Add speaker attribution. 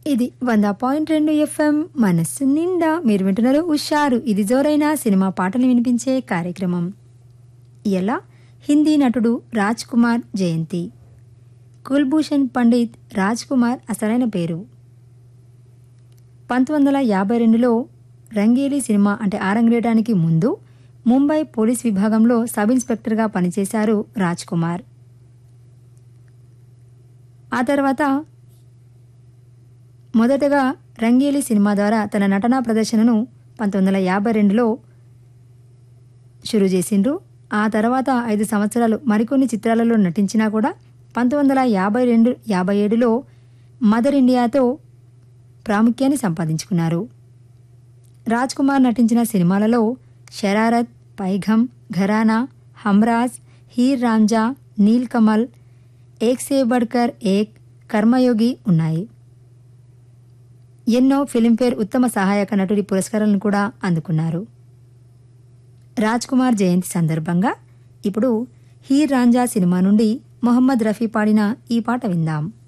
Speaker 1: ఇది వంద పాయింట్ రెండు ఎఫ్ఎం మనస్సు నిండా మీరు వింటున్నారు ఉషారు ఇది జోరైన సినిమా పాటలు వినిపించే కార్యక్రమం ఇలా హిందీ నటుడు రాజ్ కుమార్ జయంతి కుల్భూషణ్ పండిత్ రాజ్ కుమార్ అసలైన పేరు పంతొమ్మిది వందల యాభై రెండులో రంగేలి సినిమా అంటే ఆరంగేయడానికి ముందు ముంబై పోలీస్ విభాగంలో సబ్ ఇన్స్పెక్టర్గా పనిచేశారు రాజ్ కుమార్ ఆ తర్వాత మొదటగా రంగేలి సినిమా ద్వారా తన నటనా ప్రదర్శనను పంతొమ్మిది వందల యాభై రెండులో షురు చేసిండ్రు ఆ తర్వాత ఐదు సంవత్సరాలు మరికొన్ని చిత్రాలలో నటించినా కూడా పంతొమ్మిది వందల యాభై రెండు యాభై ఏడులో మదర్ ఇండియాతో ప్రాముఖ్యాన్ని సంపాదించుకున్నారు రాజ్ కుమార్ నటించిన సినిమాలలో షరారత్ పైఘం ఘరానా హమ్రాజ్ హీర్ రాంజా నీల్ కమల్ ఏక్ సే బడ్కర్ ఏక్ కర్మయోగి ఉన్నాయి ఎన్నో ఫిలింఫేర్ ఉత్తమ సహాయక నటుడి పురస్కారాలను కూడా అందుకున్నారు రాజ్ కుమార్ జయంతి సందర్భంగా ఇప్పుడు హీర్ రాంజా సినిమా నుండి మొహమ్మద్ రఫీ పాడిన ఈ పాట విందాం